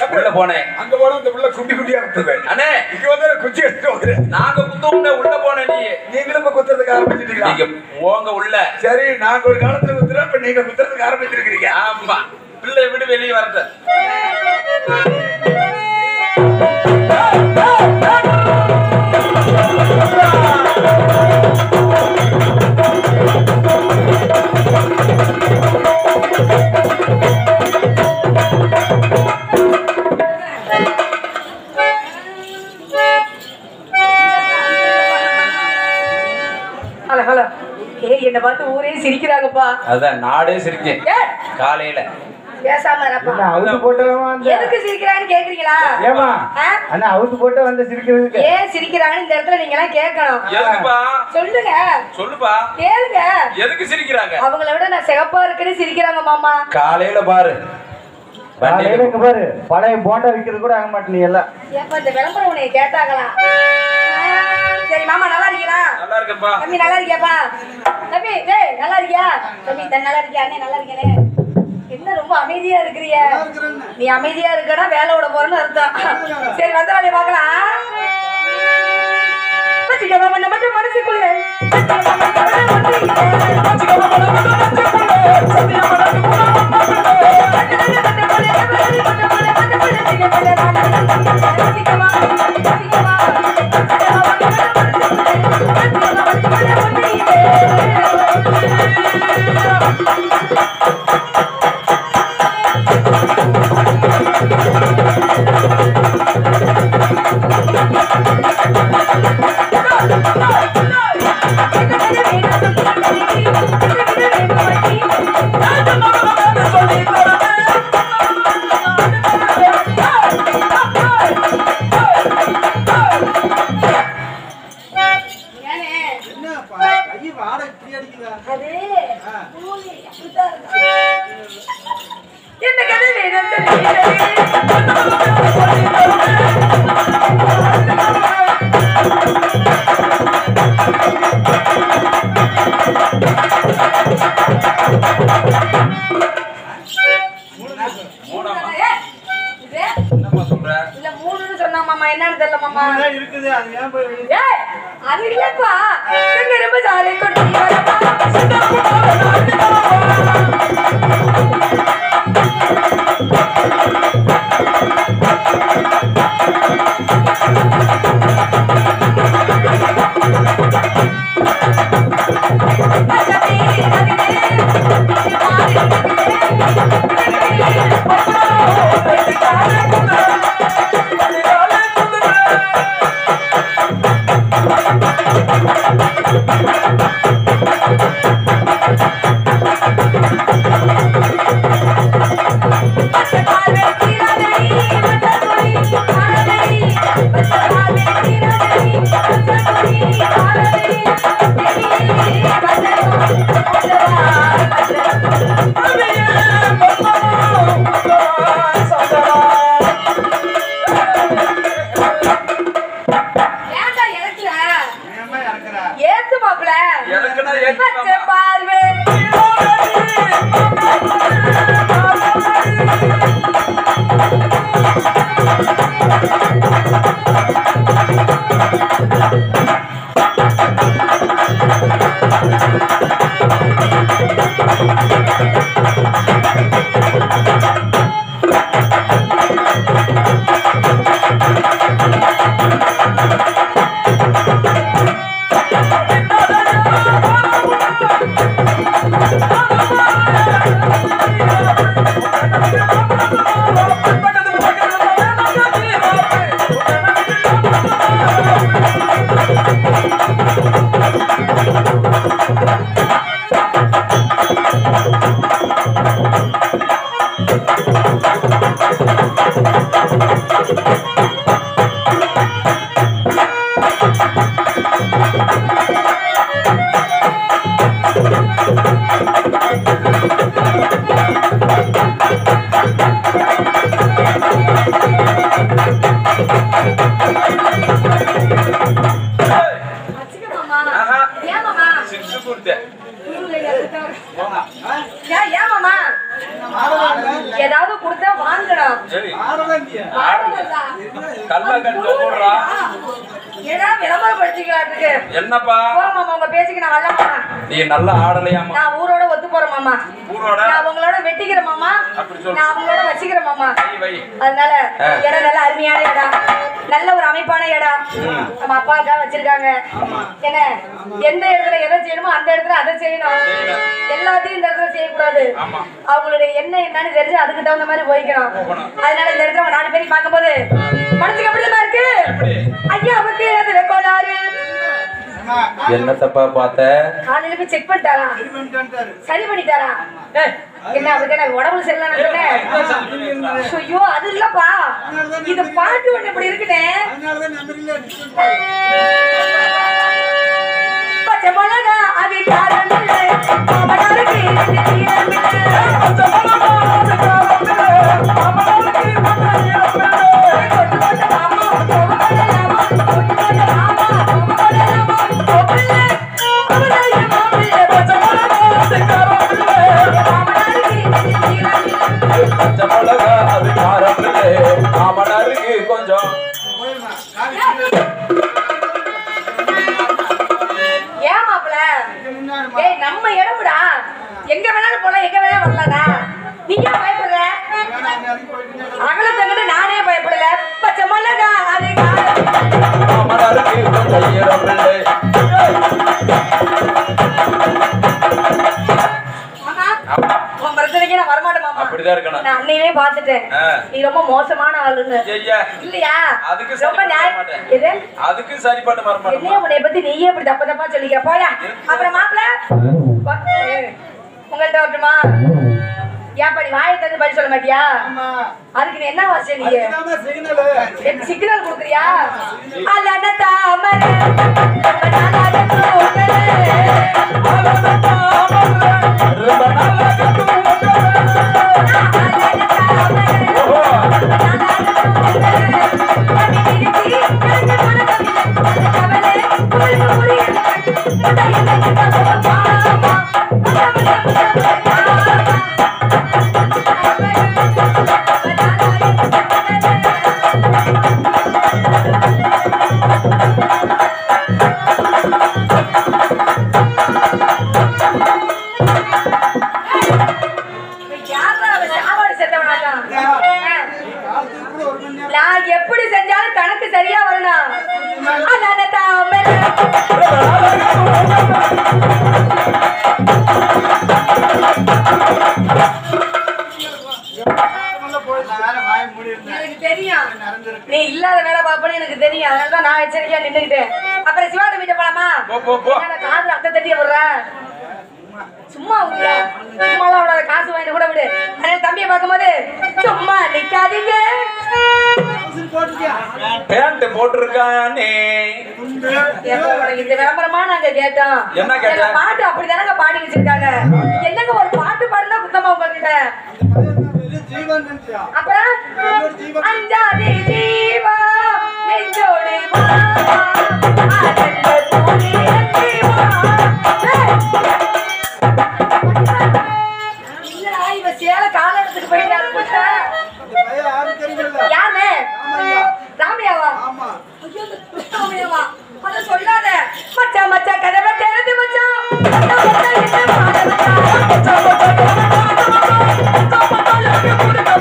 உள்ள போனேன் அங்க போனா அந்த புள்ள குட்டி குட்டியா குத்துது அண்ணே இங்க வந்து குச்சி எடுத்து வந்துரு நாங்க குத்தோம்னே உள்ள போன நீ நீங்களும் இப்ப குத்துறதுக்கு ஆரம்பிச்சிட்டீங்களா நீங்க போங்க உள்ள சரி நாங்க ஒரு காலத்துல குத்துறோம் இப்ப நீங்க குத்துறதுக்கு ஆரம்பிச்சிருக்கீங்க ஆமா பிள்ளை விட்டு வெளியே வரத ஹலோ ஹலோ ஏய் என்ன பார்த்து ஊரே சிரிக்கிறாங்கப்பா அதான் நாடே சிரிக்கேன் ஏய், காலையில பேசாம இருப்பா அவுத்து போட்டவன் வந்த எதுக்கு சிரிக்கிறாங்கன்னு கேக்குறீங்களா ஏமா ஆ? அண்ணா அவுத்து போட்டு வந்த சிரிக்கிறதுக்கு ஏன் சிரிக்கிறாங்கன்னு இந்த இடத்துல நீங்க எல்லாம் கேட்கணும் எதுக்குப்பா சொல்லுங்க சொல்லுப்பா கேளுங்க எதுக்கு சிரிக்கிறாங்க அவங்கள விட நான் சிகப்பா இருக்குன்னு சிரிக்கிறாங்க மாமா காலையில பாரு காலையில வண்டியில இங்க பாரு பழைய போண்டா விக்கிறது கூட ஆக மாட்டேன் எல்லாம் ஏப்பா இந்த விளம்பரம் உன்னை கேட்டாங்களா ஆ, சரி மாமா நல்லா இருக்கீங்களா நல்லா இருக்கேன்ப்பா தம்பி நல்லா இருக்கியாப்பா தம்பி டேய் நல்லா இருக்கியா தம்பி தன் நல்லா இருக்கியா அண்ணே நல்லா இருக்கேனே என்ன ரொம்ப அமைதியா இருக்கிறிய நீ அமைதியா இருக்கனா வேலை விட போறேன்னு அர்த்தம் சரி வந்த வேலையை பார்க்கலாம் வச்சுக்கோ மாமா நம்ம மட்டும் மனசுக்குள்ள வச்சுக்கோ மாமா, நம்ம மட்டும் மனசுக்குள்ள. ஏனே? அது பூமி அப்படித்தான் இருக்கு. என்ன கதை வேணும் சொல்லுங்க. மூணாமா ஏய், இது? என்னம்மா சொல்ற இல்ல மூணுன்னு சொன்னா மாமா என்னன்னு தெரியல மாமா இருக்குது அது ஏன் போய் வெளிய- ஏய், அது இல்லப்பா செங்கரும்பு சாலை கொண்டு வரப்பா. ஏன்டா இறக்குற? ஏம்மா இறக்குற? ஏத்து மாப்பிள எனக்குன்னா ஏத்து பச்சை மாமா. பார்வை வச்சுக்க மாமா ஆஹா. ஏன் மாமா சிரிச்சு கொடுத்தேன் ஏன் ஏன் மாமா ஏதாவது கொடுத்தா வாங்கணும் சரி ஆடுறதா? கல்ல கட்டு போடுறா ஏடா விளம்பரப்படுத்திக்கலாட்டுக்கு என்னப்பா போறோம் மாமா உங்க பேச்சுக்கு நான் வரல மாமா நீ நல்லா ஆடலையாமா நான் ஊரோட ஒத்து போறேன் மாமா ஊரோட நான் உங்களோட வெட்டிக்கிறேன் மாமா அப்படி சொல்லு. நான் அவங்களோட வச்சுக்கிறேன் மாமா வை, வை அதனால ஆ. இடம் நல்ல அருமையான இடம் நல்ல ஒரு அமைப்பான இடம் நம்ம அப்பாவுக்காக வச்சிருக்காங்க என்ன எந்த இடத்துல எதை செய்யணுமோ அந்த இடத்துல அதை செய்யணும் செய்யணும். எல்லாத்தையும் இந்த இடத்துல செய்யக்கூடாது ஆமா அவங்களுடைய என்ன என்னன்னு தெரிஞ்சு அதுக்கு தகுந்த மாதிரி போய்க்கணும் போகணும். அதனால இந்த இடத்துல அவங்க நாலு பேரையும் பார்க்கும்போது மனசுக்கு அப்படிதான் இருக்கு எப்படி? ஐயாவுக்கு அதுல கோளாறு என்னத்தப்பா பார்த்த காலையில போய் செக் பண்ணிட்டாரா சரி பண்ணிட்டாரா ஏய், என்ன அவருக்கு என்ன உடம்புல சரியில்லைன்னு சொன்னேன் ஐயோ அது இல்லப்பா இது பாட்டு ஒண்ணு இப்படி இருக்குனே பச்சை மிளகா அது காரம் இல்லை அவனாருக்கு ஈரம் இல்லை. பச்சை மிளகா அது காரம் இல்லை அவனாருக்கு கொட்டு கொட்டு மாமா, கொட்டுக்கொள்ளலாமா, கொட்டுக்கொள்ளலாமா, கொட்டுக்கொள்ளலாமா, கொட்டுல, அவனாய மாப்பிள்ளை, பச்சை மிளகா அது காரம் இல்லை அவனாருக்கு ஈரம் இல்லை. பச்சை மிளகா அது காரம் இல்லை மாமனாருக்கு கொஞ்சம் ஏன் மாப்பிள ஏய் நம்ம இடம்டா எங்க வேணாலும் போலாம் எங்க வேணாலும் வரலாம்டா நீ ஏன் பயப்படுற அகலத்தங்கிட்ட நானே பயப்படல பச்சை மிளகா அது காரம் மாமனாருக்கு கொஞ்சம் ஈரம் இல்லை மாமா ஆமா. உன் பிரச்சனைக்கு நான் வரமாட்டேன் மாமா அப்படிதான் இருக்கணும் நான் அன்னையே பார்த்துட்டேன் ஆ. நீ ரொம்ப மோசமான ஆளுன்னு ஐயா இல்லையா அதுக்கு சரி ரொம்ப பண்ண நியாயம் மாட்டேன். எது அதுக்கு சரிப்பட்டு வர என்னைய மாட்டோமா உன்னை பத்தி நீயே இப்படி தப்பு தப்பா சொல்லிக்கிற போயா அப்புறம் மாப்பிள உங்கள்ட்ட வரட்டுமா ஏன் படி வாயை தந்து பதில் சொல்ல மாட்டியா அதுக்கு நீ என்ன வாசி நீ எனக்கு சிக்னல் கொடுக்குறியா அலன தாமரை ரொம்ப நாளாக தூங்கலே. அலன தாமரை, ரொம்ப நாளாக தூங்கலே. அலன தாமரை, ஓஹோ. ரொம்ப நாளாக தூங்கலே. கண்ணி விரிச்சி, எனக்கு மனதில்லை. அந்த கவலை உங்களுக்கு புரியல. இந்த என்னைக்கு கவலை மாமா. கவலை, கவலை, மாமா. யார்ரா அவன் சாப்பாடு செத்தவனாட்டம்? நான் எப்படி செஞ்சாலும் கணக்கு சரியா வரணும் அதான தாமரை. எனக்கு தெரியும் நீ இல்லாத வேலை பார்ப்பேன்னு எனக்கு தெரியும் அதனால தான் நான் எச்சரிக்கையா நின்னுக்கிட்டேன் அப்புறம் சிவாத வீட்டை போலாமா போ, போ, போ. என்னடா காதுல அத்தை தட்டிய விடுற சும்மா விடுறியா சும்மாலாம் விடாத காசு வாங்கிட்டு கூட விடு அதனால தம்பியை பார்க்கும்போது சும்மா நிக்காதீங்க பேண்ட் போட்டிருக்கானே எப்ப உனக்கு இந்த விளம்பரமா நாங்க கேட்டோம் என்ன கேட்ட? எங்க பாட்டு அப்படிதானங்க பாடி வச்சிருக்காங்க என்னங்க ஒரு பாட்டு பாடுனா குத்தமா உங்ககிட்ட அப்புறம் அஞ்சாதி ஜீவா நெஞ்சோடு வா, ஆனந்த தூளிய ஜீவா. ஏய். இல்லடா, இவ சேலை கால இடத்துக்கு போயிட்டாரு புட்டா. யாரு ராமையாவா ஐயோ, இந்த ராமையாவா அத சொல்லாத மச்சான் மச்சான் கதவை திறந்து மச்சான் மச்சான், மச்சான், என்ன பாட மச்சான்? மச்சான், மச்சான், கதவை திறந்து மச்சான். மச்சான், மச்சான், எனக்கு கொடுக்க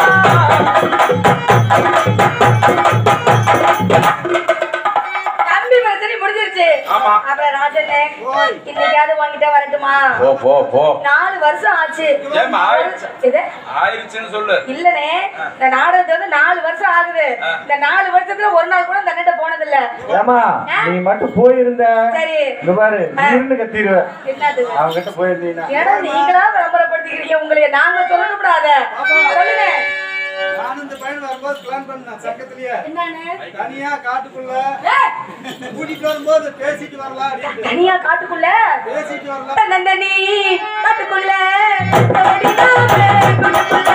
மச்சான். தம்பி பிரச்சனை முடிஞ்சிருச்சு ஆமா. அப்புறம் ராஜண்ணே இன்னைக்காவது வாங்கிட்டா வரட்டுமா போ போ போ நாலு வருஷம் ஆச்சு ஏம்மா, ஆயிடுச்சு? எது ஆயிருச்சுன்னு சொல்லு இல்லனே இந்த நாடகத்தை வந்து நாலு வருஷம் ஆகுது ஆ. இந்த நாலு வருஷத்துல ஒரு நாள் கூட இந்த அண்ணன்ட்ட போனது இல்ல ஏமா நீ மட்டும் போயிருந்த சரி இங்க பாரு நீர்னு கத்திடுவ என்னது அவங்க கிட்ட போயிருந்தீங்கன்னா ஏடா நீங்களா விளம்பரப்படுத்திக்கிறீங்க உங்களைய நாங்க சொல்லணும் அத சொல்லுங்க நானும் இந்த பையன் வரும்போது பிளான் பண்ணேன் சக்கத்திலேயே என்னன்னு தனியா காட்டுக்குள்ள ஏய், கூட்டிட்டு வரும்போது பேசிட்டு வரலாம் அப்படின்ட்டு. தனியா காட்டுக்குள்ள பேசிட்டு வரலாம் நந்தனி காட்டுக்குள்ள ஓடினாமே குண்டுக்குள்ள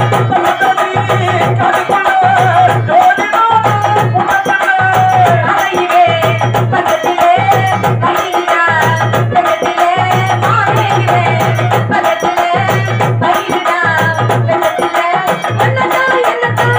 அவையிலே பக்கத்திலே மகிழ்ந்தா பக்கத்திலே மாமேகிலே பக்கத்திலே மகிழ்ந்தா பக்கத்திலே என்னதா என்னதா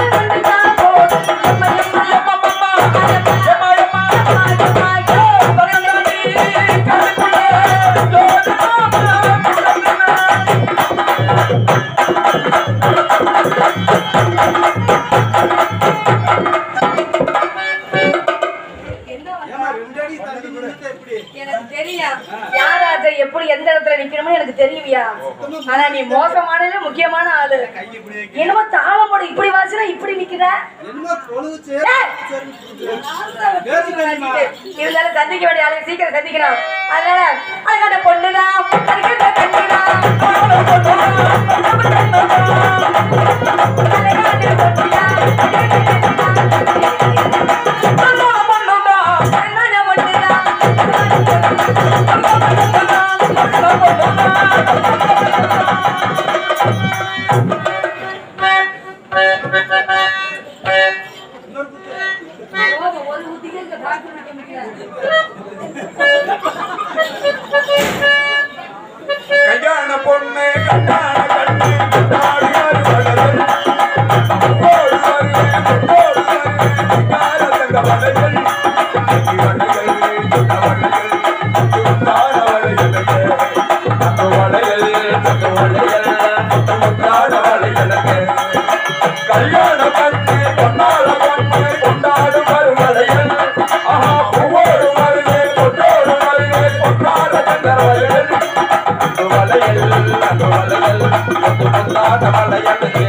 ஆனா நீ மோசமானதுல முக்கியமான ஆளு என்னமோ தாளம் போட இப்படி வாசினா இப்படி நிக்கிற ஏய்! இருந்தாலும் சந்திக்க வேண்டிய ஆளை சீக்கிரம் சந்திக்கணும் அதனால அதுக்கான பொண்ணுதான் அதுக்கான கண்ணுதான் ஒரு ஊத்திக்கே இந்த பாட்டு நிக்க கல்யாண பொண்ணு கல்யாண கண்ணு கொண்டாடி வருவளர்கள் போடு வருவேன் போடு வருவேன் காலத்தங்க வளைகள் அங்கி வளைகள் சுத்த வளைகள் சுத்தான வளைகளுக்கு அந்த வளையல் தங்க வளையல் முத்தான வளைகளுக்கு கல்யாண கண்ணு கொண்டாட கண்ணு கொண்டாடு வருவளைகள் ஆஹா பூவோடு வருவேன் கொண்டோடு வருவேன் கொண்டாட கண்ண வளைகள் அந்த வளையல் அந்த வளையல் அந்த முத்தான வளையலுக்கு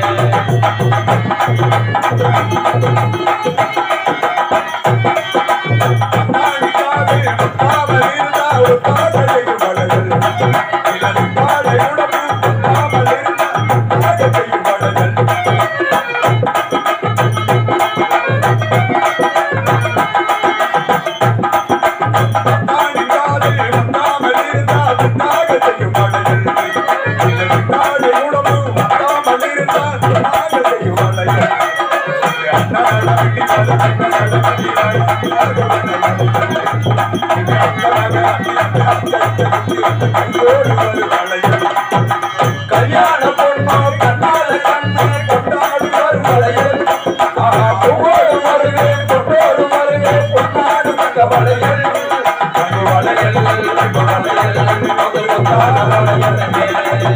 கல்யாண பொண்ணு கண்ணால கண்ணு கொண்டாடி வரும் வளையல் ஆஹா ஒவ்வொரு மருகே கொண்டோடு மருகே கொண்டாடு தங்க வளையல் தங்க வளையல் தங்க வளையல் அது கொண்டாட வளையல்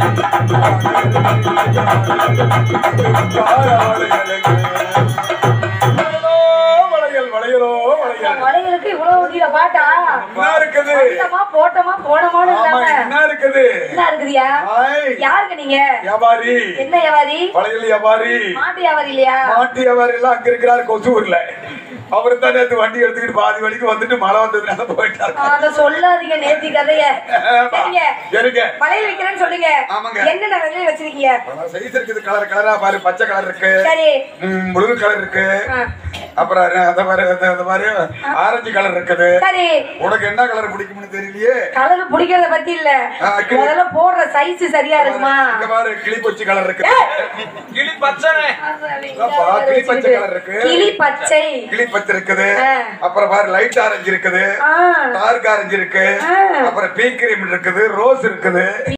வளையல் வளையலோ வளையல் வளையலுக்கு இவ்வளவு ஊதிய பாட்டா என்ன இருக்குது வந்தமா, போட்டோமா போனமான்னு ஆமா இல்லாம என்ன இருக்குது என்ன இருக்குதியா ஹாய் யாருங்க நீங்க வியாபாரி என்ன வியாபாரி வளையல் வியாபாரி மாட்டு வியாபாரி இல்லையா மாட்டு வியாபாரி எல்லாம் அங்க இருக்கிறாரு கொசூர்ல அவரு தான் நேத்து வண்டி எடுத்துக்கிட்டு பாதி வழிக்கு வந்துட்டு மழை வந்ததுனால போயிட்டாரு அத சொல்லாதீங்க நேத்தி கதைய சரிங்க இருங்க வளையல் வைக்கிறேன்னு சொல்லுங்க ஆமாங்க. என்னென்ன வளையல் வச்சிருக்கீங்க சைஸ் இருக்குது கலர் கலரா பாரு பச்சை கலர் இருக்கு சரி ம், ப்ளூ கலர் இருக்கு ஆ. அப்புறம் அந்த மாதிரி அந்த- அந்த மாதிரி ஆரஞ்சு கலர் இருக்குது சரி உனக்கு என்ன கலர் பிடிக்கும்னு தெரியலையே கலர் பிடிக்கிறத பத்தி இல்ல ஆ, கிளி- முதல்ல போடுற சைஸ் சரியா இருக்குமா இங்க பாரு கிளிப்பொச்சி கலர் இருக்கு கிளி பச்சனை இல்லப்பா, கிளி பச்சை கலர் இருக்கு. கிளி பச்சை கிளி பச்சை இருக்குது ஆ. அப்புறம் பாரு லைட் ஆரஞ்சு இருக்குது ஆ டார்க் ஆரஞ்சு இருக்கு ஆ. அப்புறம் பீ கிரீம் இருக்குது ரோஸ் இருக்குது